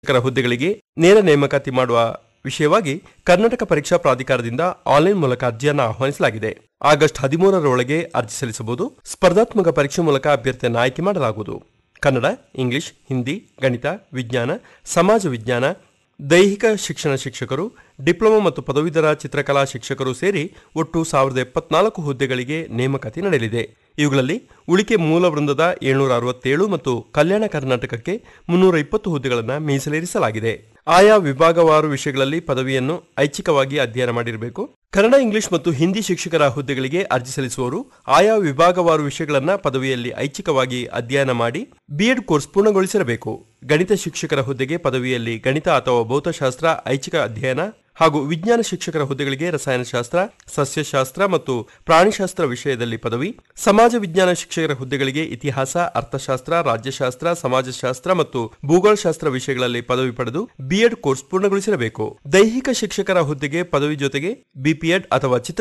ಶಿಕ್ಷಕರ ಹುದ್ದೆಗಳಿಗೆ ನೇರ ನೇಮಕಾತಿ ಮಾಡುವ ವಿಷಯವಾಗಿ ಕರ್ನಾಟಕ ಪರೀಕ್ಷಾ ಪ್ರಾಧಿಕಾರದಿಂದ ಆನ್ಲೈನ್ ಮೂಲಕ ಅರ್ಜಿಯನ್ನು ಆಹ್ವಾನಿಸಲಾಗಿದೆ ಆಗಸ್ಟ್ ಹದಿಮೂರರೊಳಗೆ ಅರ್ಜಿ ಸಲ್ಲಿಸಬಹುದು ಸ್ಪರ್ಧಾತ್ಮಕ ಪರೀಕ್ಷೆ ಮೂಲಕ ಅಭ್ಯರ್ಥಿಯನ್ನು ಆಯ್ಕೆ ಮಾಡಲಾಗುವುದು ಕನ್ನಡ ಇಂಗ್ಲಿಷ್ ಹಿಂದಿ ಗಣಿತ ವಿಜ್ಞಾನ ಸಮಾಜ ವಿಜ್ಞಾನ ದೈಹಿಕ ಶಿಕ್ಷಣ ಶಿಕ್ಷಕರು ಡಿಪ್ಲೊಮಾ ಮತ್ತು ಪದವೀಧರ ಚಿತ್ರಕಲಾ ಶಿಕ್ಷಕರು ಸೇರಿ ಒಟ್ಟು ಸಾವಿರದ ಎಪ್ಪತ್ನಾಲ್ಕು ಹುದ್ದೆಗಳಿಗೆ ನೇಮಕಾತಿ ನಡೆಯಲಿದೆ ಇವುಗಳಲ್ಲಿ ಉಳಿಕೆ ಮೂಲ ವೃಂದದ ಏಳ್ನೂರ ಅರವತ್ತೇಳು ಮತ್ತು ಕಲ್ಯಾಣ ಕರ್ನಾಟಕಕ್ಕೆ ಮುನ್ನೂರ ಇಪ್ಪತ್ತು ಹುದ್ದೆಗಳನ್ನು ಮೀಸಲಿರಿಸಲಾಗಿದೆ ಆಯಾ ವಿಭಾಗವಾರು ವಿಷಯಗಳಲ್ಲಿ ಪದವಿಯನ್ನು ಐಚ್ಛಿಕವಾಗಿ ಅಧ್ಯಯನ ಮಾಡಿರಬೇಕು ಕನ್ನಡ ಇಂಗ್ಲಿಷ್ ಮತ್ತು ಹಿಂದಿ ಶಿಕ್ಷಕರ ಹುದ್ದೆಗಳಿಗೆ ಅರ್ಜಿ ಸಲ್ಲಿಸುವವರು ಆಯಾ ವಿಭಾಗವಾರು ವಿಷಯಗಳನ್ನು ಪದವಿಯಲ್ಲಿ ಐಚ್ಛಿಕವಾಗಿ ಅಧ್ಯಯನ ಮಾಡಿ ಬಿಎಡ್ ಕೋರ್ಸ್ ಪೂರ್ಣಗೊಳಿಸಿರಬೇಕು ಗಣಿತ ಶಿಕ್ಷಕರ ಹುದ್ದೆಗೆ ಪದವಿಯಲ್ಲಿ ಗಣಿತ ಅಥವಾ ಭೌತಶಾಸ್ತ್ರ ಐಚ್ಛಿಕ ಅಧ್ಯಯನ ಹಾಗೂ ವಿಜ್ಞಾನ ಶಿಕ್ಷಕರ ಹುದ್ದೆಗಳಿಗೆ ರಸಾಯನಶಾಸ್ತ್ರ ಸಸ್ಯಶಾಸ್ತ್ರ ಮತ್ತು ಪ್ರಾಣಿಶಾಸ್ತ್ರ ವಿಷಯದಲ್ಲಿ ಪದವಿ ಸಮಾಜ ವಿಜ್ಞಾನ ಶಿಕ್ಷಕರ ಹುದ್ದೆಗಳಿಗೆ ಇತಿಹಾಸ ಅರ್ಥಶಾಸ್ತ್ರ ರಾಜ್ಯಶಾಸ್ತ್ರ ಸಮಾಜಶಾಸ್ತ್ರ ಮತ್ತು ಭೂಗೋಳಶಾಸ್ತ್ರ ವಿಷಯಗಳಲ್ಲಿ ಪದವಿ ಪಡೆದು ಬಿಎಡ್ ಕೋರ್ಸ್ ಪೂರ್ಣಗೊಳಿಸಿರಬೇಕು ದೈಹಿಕ ಶಿಕ್ಷಕರ ಹುದ್ದೆಗೆ ಪದವಿ ಜೊತೆಗೆ ಬಿಪಿಎಡ್ ಅಥವಾ ಚಿತ್ರ